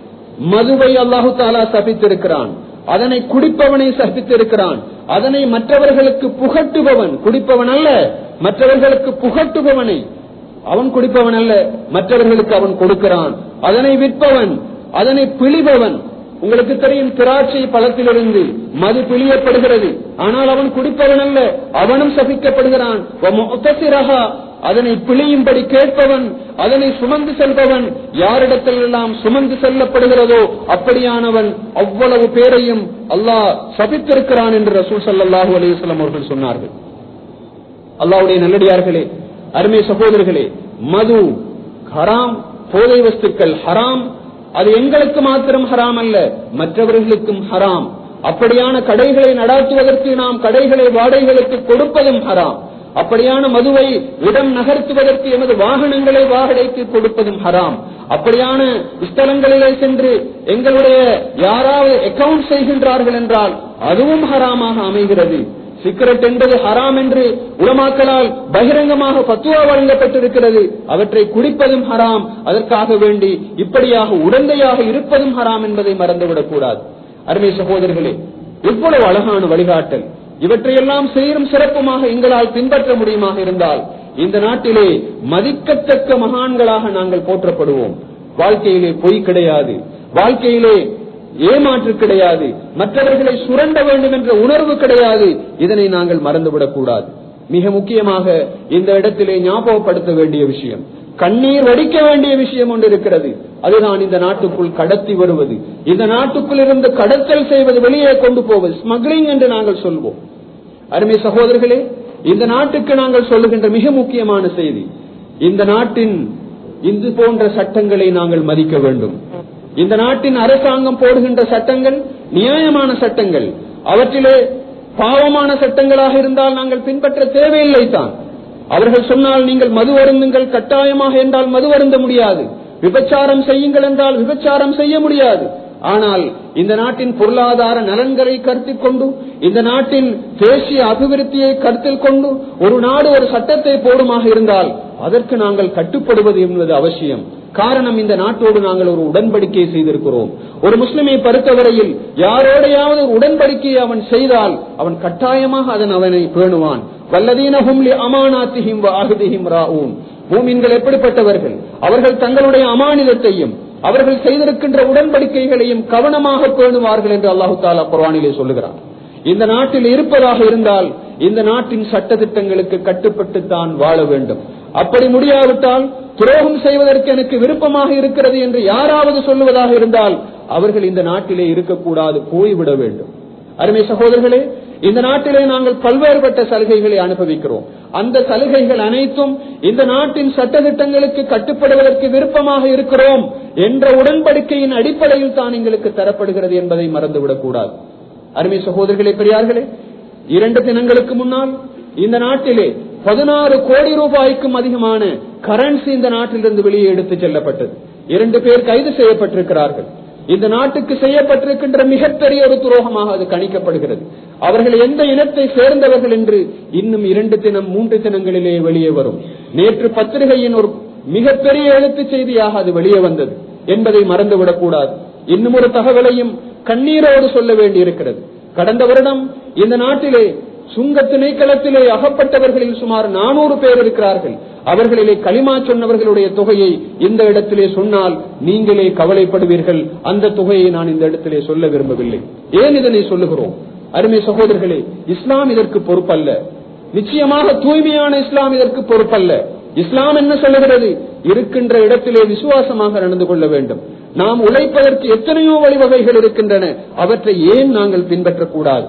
மதுவை அல்லாஹு தாலா சபித்திருக்கிறான் அதனை குடிப்பவனை சபித்திருக்கிறான் அதனை மற்றவர்களுக்கு புகட்டுபவன் குடிப்பவன் அல்ல மற்றவர்களுக்கு புகட்டுபவனை அவன் குடிப்பவன் அல்ல மற்றவர்களுக்கு அவன் கொடுக்கிறான் அதனை விற்பவன் அதனை பிழிபவன் உங்களுக்கு தெரியும் திராட்சை பழத்திலிருந்து மது பிழியப்படுகிறது ஆனால் அவன் குடிப்பவன் அல்ல அவனும் சபிக்கப்படுகிறான் வமுத்தசிரஹா, அதனை பிழியும்படி கேட்பவன் அதனை சுமந்து செல்பவன் யாரிடத்திலெல்லாம் சுமந்து செல்லப்படுகிறதோ அப்படியானவன் அவ்வளவு பேரையும் அல்லாஹ் சபித்திருக்கிறான் என்று ரசூல் ஸல்லல்லாஹு அலைஹி வஸல்லம் அவர்கள் சொன்னார்கள் அல்லாஹ்வுடைய நல்லடியார்களே அருமை சகோதரர்களே மது ஹராம் போதை வஸ்துக்கள் ஹராம் அது எங்களுக்கு மாத்திரம் ஹராம் அல்ல மற்றவர்களுக்கும் ஹராம் அப்படியான கடைகளை நடாத்துவதற்கு நாம் கடைகளை வாடகைகளுக்கு கொடுப்பதும் ஹராம் அப்படியான மதுவை இடம் நகர்த்துவதற்கு எமது வாகனங்களை வாடகைக்கு கொடுப்பதும் ஹராம் அப்படியான ஸ்தலங்களிலே சென்று எங்களுடைய யாராவது அக்கவுண்ட் செய்கின்றார்கள் என்றால் அதுவும் ஹராமாக அமைகிறது சிகரெட் என்பது ஹராம் என்று உலமாக்களால் பகிரங்கமாக பத்துவா வழங்கப்பட்டிருக்கிறது அவற்றை குடிப்பதும் ஹராம் அதற்காக வேண்டி இப்படியாக உடந்தையாக இருப்பதும் ஹராம் என்பதை மறந்துவிடக் கூடாது அருமை சகோதரர்களே எவ்வளவு அழகான வழிகாட்டல் இவற்றையெல்லாம் சீரும் சிறப்புமாக எங்களால் பின்பற்ற முடியுமாக இருந்தால் இந்த நாட்டிலே மதிக்கத்தக்க மகான்களாக நாங்கள் போற்றப்படுவோம் வாழ்க்கையிலே பொய் கிடையாது வாழ்க்கையிலே ஏமாற்று கிடையாது மற்றவர்களை சுரண்ட வேண்டும் என்ற உணர்வு கிடையாது இதனை நாங்கள் மறந்துவிடக் கூடாது மிக முக்கியமாக இந்த இடத்திலே ஞாபகப்படுத்த வேண்டிய விஷயம் கண்ணீர் வடிக்க வேண்டிய விஷயம் ஒன்று இருக்கிறது அதுதான் இந்த நாட்டுக்குள் கடத்தி வருவது இந்த நாட்டுக்குள் இருந்து கடத்தல் செய்வது வெளியே கொண்டு போவது ஸ்மக்லிங் என்று நாங்கள் சொல்வோம் அருமை சகோதரர்களே இந்த நாட்டுக்கு நாங்கள் சொல்லுகின்ற மிக முக்கியமான செய்தி இந்த நாட்டின் இது போன்ற சட்டங்களை நாங்கள் மதிக்க வேண்டும் இந்த நாட்டின் அரசாங்கம் போடுகின்ற சட்டங்கள் நியாயமான சட்டங்கள் அவற்றிலே பாவமான சட்டங்களாக இருந்தால் நாங்கள் பின்பற்ற தேவையில்லை தான் அவர்கள் சொன்னால் நீங்கள் மது அருந்துங்கள் கட்டாயமாக என்றால் மது அருந்த முடியாது விபச்சாரம் செய்யுங்கள் என்றால் விபச்சாரம் செய்ய முடியாது ஆனால் இந்த நாட்டின் பொருளாதார நலன்களை கருத்தில் கொண்டு இந்த நாட்டின் தேசிய அபிவிருத்தியை கருத்தில் கொண்டு ஒரு நாடு ஒரு சட்டத்தை போடுமாக இருந்தால் அதற்கு நாங்கள் கட்டுப்படுவது என்பது அவசியம் காரணம் இந்த நாட்டோடு நாங்கள் ஒரு உடன்படிக்கையை செய்திருக்கிறோம் ஒரு முஸ்லிமை பொறுத்தவரையில் யாரோடையாவது ஒரு உடன்படிக்கையை அவன் செய்தால் அவன் கட்டாயமாக அதன் அவனை பேணுவான் வல்லதீனஹும் லி அமானாத்திஹிம் வ அஹ்திஹிம் ராഊன் மூமின்கள் எப்படிப்பட்டவர்கள் அவர்கள் தங்களுடைய அமானிதத்தையும் அவர்கள் செய்திருக்கின்ற உடன்படிக்கைகளையும் கவனமாக பேணுவார்கள் என்று அல்லாஹு தாலா குர்ஆனிலே சொல்லுகிறார் இந்த நாட்டில் இருப்பதாக இருந்தால் இந்த நாட்டின் சட்டத்திட்டங்களுக்கு கட்டுப்பட்டு தான் வாழ வேண்டும் அப்படி முடியாவிட்டால் துரோகம் செய்வதற்கு எனக்கு விருப்பமாக இருக்கிறது என்று யாராவது சொல்லுவதாக இருந்தால் அவர்கள் இந்த நாட்டிலே இருக்கக்கூடாது போய்விட வேண்டும் அருமை சகோதரர்களே இந்த நாட்டிலே நாங்கள் பல்வேறுபட்ட சலுகைகளை அனுபவிக்கிறோம் அந்த சலுகைகள் அனைத்தும் இந்த நாட்டின் சட்டத்திட்டங்களுக்கு கட்டுப்படுவதற்கு விருப்பமாக இருக்கிறோம் என்ற உடன்படிக்கையின் அடிப்படையில் தான் எங்களுக்கு தரப்படுகிறது என்பதை மறந்துவிடக் கூடாது அருமை சகோதரர்களே பெரியார்களே இரண்டு தினங்களுக்கு முன்னால் இந்த நாட்டிலே பதினாறு கோடி ரூபாய்க்கும் அதிகமான கரன்சி இந்த நாட்டிலிருந்து வெளியே எடுத்துச் செல்லப்பட்டது இரண்டு பேர் கைது செய்யப்பட்டிருக்கிறார்கள் இந்த நாட்டுக்கு செய்யப்பட்டிருக்கின்ற மிகப்பெரிய ஒரு துரோகமாக அது கணிக்கப்படுகிறது அவர்கள் எந்த இனத்தை சேர்ந்தவர்கள் என்று இன்னும் இரண்டு தினம் மூன்று தினங்களிலே வெளியே வரும் நேற்று பத்திரிகையின் ஒரு மிகப்பெரிய எழுத்து செய்தியாக அது வெளியே வந்தது என்பதை மறந்துவிடக் கூடாது இன்னும் ஒரு தகவலையும் கண்ணீரோடு சொல்ல வேண்டியிருக்கிறது கடந்த வருடம் இந்த நாட்டிலே சுங்க திணைக்களத்திலே அகப்பட்டவர்களில் சுமார் நானூறு பேர் இருக்கிறார்கள் அவர்களிலே களிமா சொன்னவர்களுடைய தொகையை இந்த இடத்திலே சொன்னால் நீங்களே கவலைப்படுவீர்கள் அந்த தொகையை நான் இந்த இடத்திலே சொல்ல விரும்பவில்லை ஏன் இதனை சொல்லுகிறோம் அருமை சகோதரர்களே இஸ்லாம் இதற்கு பொறுப்பல்ல நிச்சயமாக தூய்மையான இஸ்லாம் இதற்கு பொறுப்பல்ல இஸ்லாம் என்ன சொல்லுகிறது இருக்கின்ற இடத்திலே விசுவாசமாக நடந்து கொள்ள வேண்டும் நாம் உழைப்பதற்கு எத்தனையோ வழிவகைகள் இருக்கின்றன அவற்றை ஏன் நாங்கள் பின்பற்றக்கூடாது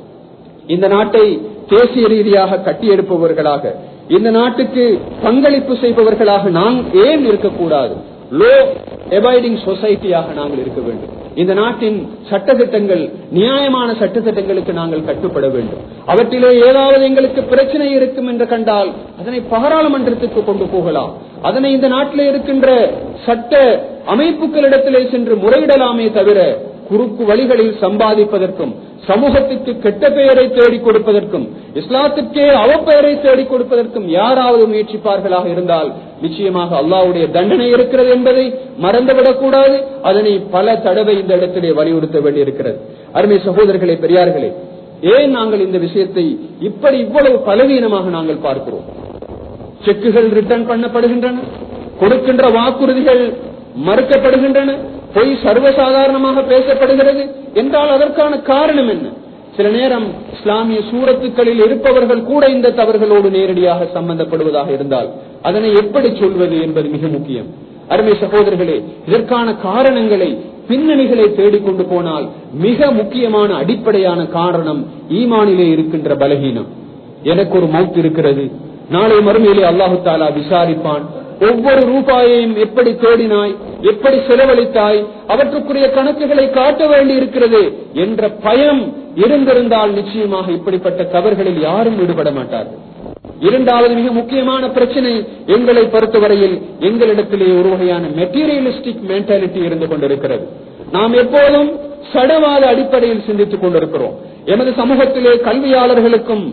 இந்த நாட்டை தேசிய ரீதியாக கட்டியெழுப்பவர்களாக இந்த நாட்டுக்கு பங்களிப்பு செய்பவர்களாக நாம் ஏன் இருக்கக்கூடாது லோ எவைடிங் சொசைட்டியாக நாங்கள் இருக்க வேண்டும் இந்த நாட்டின் சட்டத்திட்டங்கள் நியாயமான சட்டத்திட்டங்களுக்கு நாங்கள் கட்டுப்பட வேண்டும் அவற்றிலே ஏதாவது எங்களுக்கு பிரச்சனை இருக்கும் என்று கண்டால் அதனை பாராளுமன்றத்துக்கு கொண்டு போகலாம் அதனை இந்த நாட்டிலே இருக்கின்ற சட்ட அமைப்புகளிடத்திலே சென்று முறையிடலாமே தவிர குறுக்கு வழிகளில் சம்பாதிப்பதற்கும் சமூகத்திற்கு கெட்ட பெயரை தேடிக் கொடுப்பதற்கும் இஸ்லாத்திற்கே அவப்பெயரை தேடிக் கொடுப்பதற்கும் யாராவது முயற்சிப்பார்களாக இருந்தால் நிச்சயமாக அல்லாவுடைய தண்டனை இருக்கிறது என்பதை மறந்துவிடக் கூடாது அதனை பல தடவை இந்த இடத்திலே வலியுறுத்த வேண்டியிருக்கிறது அருமை சகோதரர்களே பெரியார்களே ஏன் நாங்கள் இந்த விஷயத்தை இப்படி இவ்வளவு பலவீனமாக நாங்கள் பார்க்கிறோம் செக்குகள் ரிட்டர்ன் பண்ணப்படுகின்றன கொடுக்கின்ற வாக்குறுதிகள் மறுக்கப்படுகின்றன பொய் சர்வசாதாரணமாக பேசப்படுகிறது என்றால் அதற்கான காரணம் என்ன சில நேரம் இஸ்லாமிய சூரத்துக்களில் இருப்பவர்கள் கூட இந்த தவறுகளோடு நேரடியாக சம்பந்தப்படுவதாக இருந்தால் அதனை எப்படி சொல்வது என்பது மிக முக்கியம் அருமை சகோதரர்களே இதற்கான காரணங்களை பின்னணிகளை தேடிக்கொண்டு போனால் மிக முக்கியமான அடிப்படையான காரணம் ஈமானிலே இருக்கின்ற பலகீனம் எனக்கு ஒரு மவுத் இருக்கிறது நாளை மறுமையிலே அல்லாஹு தாலா விசாரிப்பான் ஒவ்வொரு ரூபாயையும் எப்படி தேடினாய் எப்படி செலவழித்தாய் அவற்றுக்குரிய கணக்குகளை காட்ட வேண்டி இருக்கிறது என்ற பயம் இருந்திருந்தால் நிச்சயமாக இப்படிப்பட்ட தவறுகளில் யாரும் ஈடுபட மாட்டார்கள் இரண்டாவது மிக முக்கியமான பிரச்சனை எங்களை பொறுத்தவரையில் எங்களிடத்திலே ஒரு வகையான மெட்டீரியலிஸ்டிக் மென்டாலிட்டி இருந்து கொண்டிருக்கிறது நாம் எப்போதும் சடவாத அடிப்படையில் சிந்தித்துக் கொண்டிருக்கிறோம் எமது சமூகத்திலே கல்வியாளர்களுக்கும்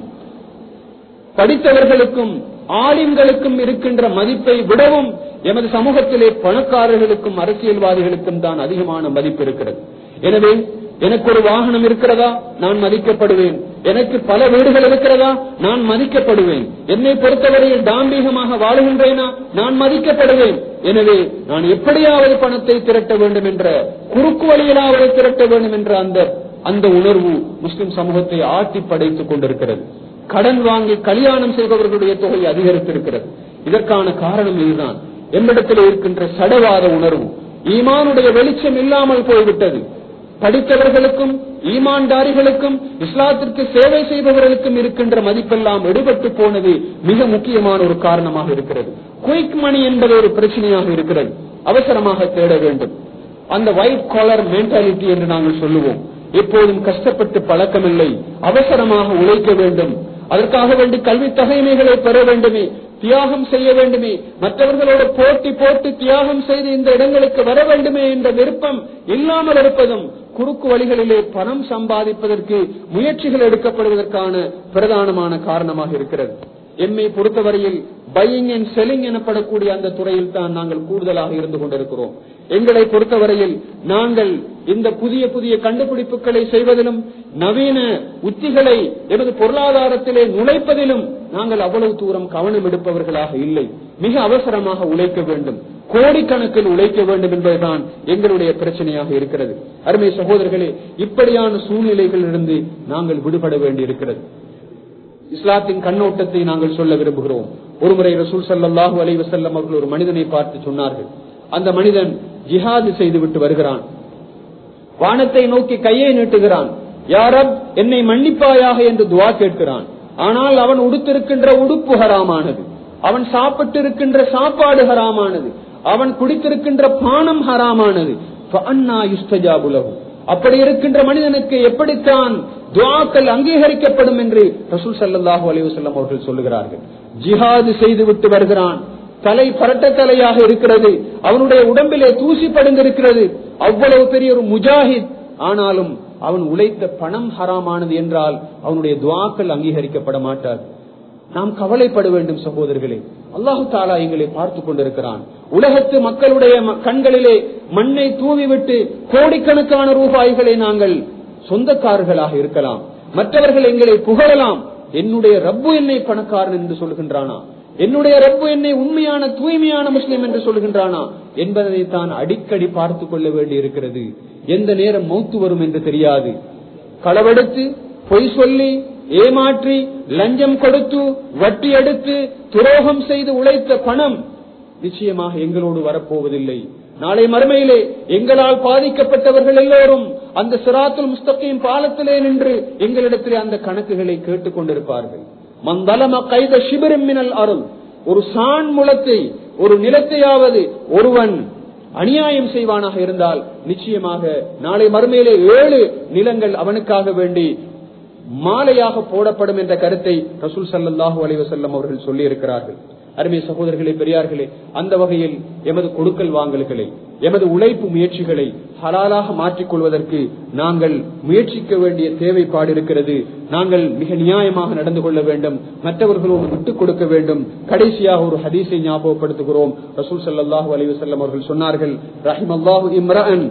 படித்தவர்களுக்கும் ஆலிம்களுக்கும் இருக்கின்ற மதிப்பை விடவும் எமது சமூகத்திலே பணக்காரர்களுக்கும் அரசியல்வாதிகளுக்கும் தான் அதிகமான மதிப்பு இருக்கிறது எனவே எனக்கு ஒரு வாகனம் இருக்கிறதா நான் மதிக்கப்படுவேன் எனக்கு பல வீடுகள் இருக்கிறதா நான் மதிக்கப்படுவேன் என்னை பொறுத்தவரையில் தாம்பீகமாக வாழுகின்றேனா நான் மதிக்கப்படுவேன் எனவே நான் எப்படியாவது பணத்தை திரட்ட வேண்டும் என்ற குறுக்கு வழியிலாவது திரட்ட வேண்டும் என்ற அந்த அந்த உணர்வு முஸ்லிம் சமூகத்தை ஆட்டி படைத்துக் கொண்டிருக்கிறது கடன் வாங்கி கல்யாணம் செய்பவர்களுடைய தொகை அதிகரித்திருக்கிறது இதற்கான காரணம் இதுதான் என்னிடத்தில் இருக்கின்ற சடவாத உணர்வு ஈமானுடைய வெளிச்சம் இல்லாமல் போய்விட்டது படித்தவர்களுக்கும் ஈமான்தாரிகளுக்கும் இஸ்லாத்திற்கு சேவை செய்பவர்களுக்கும் இருக்கின்ற மதிப்பெல்லாம் எடுபட்டு போனது மிக முக்கியமான ஒரு காரணமாக இருக்கிறது குயிக் மணி என்பது ஒரு பிரச்சனையாக இருக்கிறது அவசரமாக தேட வேண்டும் அந்த ஒயிட் காலர் மென்டாலிட்டி என்று நாங்கள் சொல்லுவோம் எப்போதும் கஷ்டப்பட்டு பழக்கமில்லை அவசரமாக உழைக்க வேண்டும் அதற்காக வேண்டி கல்வி தகைமைகளை பெற வேண்டுமே தியாகம் செய்ய வேண்டுமே மற்றவர்களோடு போட்டி போட்டு தியாகம் செய்து இந்த இடங்களுக்கு வர வேண்டுமே என்ற விருப்பம் இல்லாமல் இருப்பதும் குறுக்கு வழிகளிலே பணம் சம்பாதிப்பதற்கு முயற்சிகள் எடுக்கப்படுவதற்கான பிரதானமான காரணமாக இருக்கிறது எம்மை பொறுத்தவரையில் பையிங் அண்ட் செல்லிங் எனப்படக்கூடிய அந்த துறையில் தான் நாங்கள் கூடுதலாக இருந்து கொண்டிருக்கிறோம் எங்களை பொறுத்தவரையில் நாங்கள் இந்த புதிய புதிய கண்டுபிடிப்புகளை செய்வதிலும் நவீன உத்திகளை எமது பொருளாதாரத்திலே நுழைப்பதிலும் நாங்கள் அவ்வளவு தூரம் கவனம் எடுப்பவர்களாக இல்லை மிக அவசரமாக உழைக்க வேண்டும் கோடிக்கணக்கில் உழைக்க வேண்டும் என்பதுதான் எங்களுடைய பிரச்சனையாக இருக்கிறது அருமை சகோதரர்களே இப்படியான சூழ்நிலைகளிலிருந்து நாங்கள் விடுபட வேண்டியிருக்கிறது இஸ்லாத்தின் கண்ணோட்டத்தை நாங்கள் சொல்ல விரும்புகிறோம் ஒருமுறை ரசூல் சல்லாஹூ அலை வசல்லம் அவர்கள் ஒரு மனிதனை பார்த்து சொன்னார்கள் அந்த மனிதன் ஜிஹாது செய்துவிட்டு வருகிறான் வானத்தை நோக்கி கையை நீட்டுகிறான் யாரப் என்னை மன்னிப்பாயாக என்று துவா கேட்கிறான் ஆனால் அவன் உடுத்திருக்கின்ற உடுப்பு ஹராமானது அவன் சாப்பிட்டிருக்கின்ற சாப்பாடு ஹராமானது அவன் குடித்திருக்கின்ற பானம் ஹராமானது ஃபஅன்னா யுஸ்தஜாபு லஹு. அப்படி இருக்கின்ற மனிதனுக்கு எப்படித்தான் துவாக்கள் அங்கீகரிக்கப்படும் என்று ரசூல் ஸல்லல்லாஹு அலைஹி வஸல்லம் அவர்கள் சொல்லுகிறார்கள் ஜிஹாது செய்து விட்டு வருகிறான் தலை பரட்ட தலையாக இருக்கிறது அவனுடைய உடம்பிலே தூசி படிந்திருக்கிறது அவ்வளவு பெரிய ஒரு முஜாஹித் ஆனாலும் அவன் உழைத்த பணம் ஹராமானது என்றால் அவனுடைய துவாக்கள் அங்கீகரிக்கப்பட மாட்டாது நாம் கவலைப்பட வேண்டும் சகோதரர்களே அல்லாஹு தாலா எங்களை பார்த்து கொண்டிருக்கிறான் உலகத்து மக்களுடைய ம- கண்களிலே மண்ணை தூவிவிட்டு கோடிக்கணக்கான ரூபாய்களை நாங்கள் சொந்தக்காரர்களாக இருக்கலாம் மற்றவர்கள் எங்களை புகழலாம் என்னுடைய ரப்பு என்னை பணக்காரன் என்று சொல்கின்றானா என்னுடைய ரப்பு என்னை உண்மையான தூய்மையான முஸ்லிம் என்று சொல்கின்றானா என்பதை தான் அடிக்கடி பார்த்து கொள்ள வேண்டி இருக்கிறது எந்த நேரம் மௌத்து வரும் என்று தெரியாது களவெடுத்து பொய் சொல்லி ஏமாற்றி லஞ்சம் கொடுத்து வட்டி எடுத்து துரோகம் செய்து உழைத்த பணம் நிச்சயமாக எங்களோடு வரப்போவதில்லை நாளை மறுமையிலே எங்களால் பாதிக்கப்பட்டவர்கள் எல்லோரும் அந்த சிராத்துல் முஸ்தகீம் பாலத்திலே நின்று எங்களிடத்திலே அந்த கணக்குகளை கேட்டுக் கொண்டிருப்பார்கள் மந்தலம கைத சிபிரம் மினல் அருள் ஒரு சான் முளத்தை ஒரு நிலத்தையாவது ஒருவன் அநியாயம் செய்வானாக இருந்தால் நிச்சயமாக நாளை மறுமையிலே ஏழு நிலங்கள் அவனுக்காக வேண்டி மாலையாக போடப்படும் என்ற கருத்தை ரசூல் ஸல்லல்லாஹு அலைஹி வஸல்லம் அவர்கள் சொல்லி இருக்கிறார்கள் அருமை சகோதரர்களே பெரியார்களே அந்த வகையில் எமது கொடுக்கல் வாங்கல்களை எமது உழைப்பு முயற்சிகளை ஹலாலாக மாற்றிக் கொள்வதற்கு நாங்கள் முயற்சிக்க வேண்டிய தேவைப்பாடு இருக்கிறது நாங்கள் மிக நியாயமாக நடந்து கொள்ள வேண்டும் மற்றவர்களோடு விட்டுக் கொடுக்க வேண்டும் கடைசியாக ஒரு ஹதீஸை ஞாபகப்படுத்துகிறோம் ரசூல் ஸல்லல்லாஹு அலைஹி வஸல்லம் அவர்கள் சொன்னார்கள் ரஹிமல்லாஹு இம்ரஅன்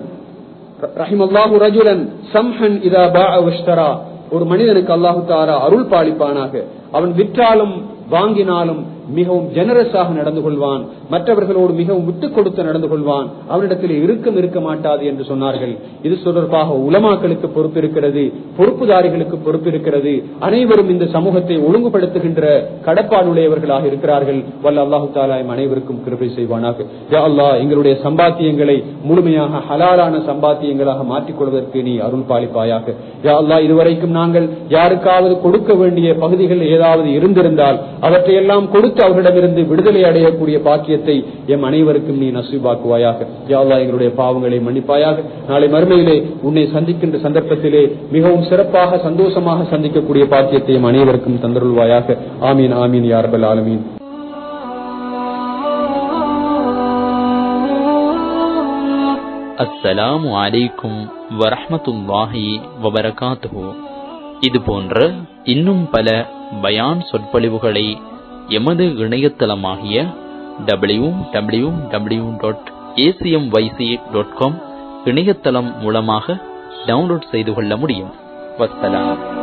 ரஹிமல்லாஹு ரஜுலன் சம்ஹன் இதா பாஅ வஷ்தரா ஒரு மனிதனுக்கு அல்லாஹு தாரா அருள் பாலிப்பானாக அவன் விற்றாலும் வாங்கினாலும் மிகவும் ஜெனரஸாக நடந்து கொள்வான் மற்றவர்களோடு மிகவும் விட்டுக் கொடுத்து நடந்து கொள்வான் அவனிடத்தில் இறுக்கம் இருக்க மாட்டாது என்று சொன்னார்கள் இது தொடர்பாக உலமாக்களுக்கு பொறுப்பு இருக்கிறது பொறுப்புதாரிகளுக்கு பொறுப்பு இருக்கிறது அனைவரும் இந்த சமூகத்தை ஒழுங்குபடுத்துகின்ற கடப்பாடுடையவர்களாக இருக்கிறார்கள் வல்ல அல்லாஹு தாலா எம் அனைவருக்கும் கிருபை செய்வானாக யா அல்லாஹ் எங்களுடைய சம்பாத்தியங்களை முழுமையாக ஹலாலான சம்பாத்தியங்களாக மாற்றிக் கொள்வதற்கு நீ அருள் பாலிப்பாயாக யா அல்லாஹ் இதுவரைக்கும் நாங்கள் யாருக்காவது கொடுக்க வேண்டிய பகுதிகள் ஏதாவது இருந்திருந்தால் அவற்றையெல்லாம் கொடுத்து அவர்களிடமிருந்து விடுதலை அடையக்கூடிய பாக்கியத்தை எம் அனைவருக்கும் நீ நசீபாக்குவாயாக யா அல்லாஹ் எங்களுடைய பாவங்களை மன்னிப்பாயாக நாளை மறுமையிலே உன்னை சந்திக்கின்ற சந்தர்ப்பத்திலே மிகவும் சிறப்பாக சந்தோஷமாக சந்திக்கக்கூடிய பாக்கியத்தை எம் அனைவருக்கும் தந்தருள்வாயாக ஆமீன் ஆமீன் யார்பல் ஆலமீன் அஸ்ஸலாமு அலைக்கும் வரஹ்மத்துல்லாஹி வபரகாத்துஹு இது போன்ற இன்னும் பல பயான் சொற்பொழிவுகளை எமது இணையதளமாகிய W W W dot ACM YC dot com இணையதளம் மூலமாக டவுன்லோட் செய்து கொள்ள முடியும் வஸ்ஸலாம்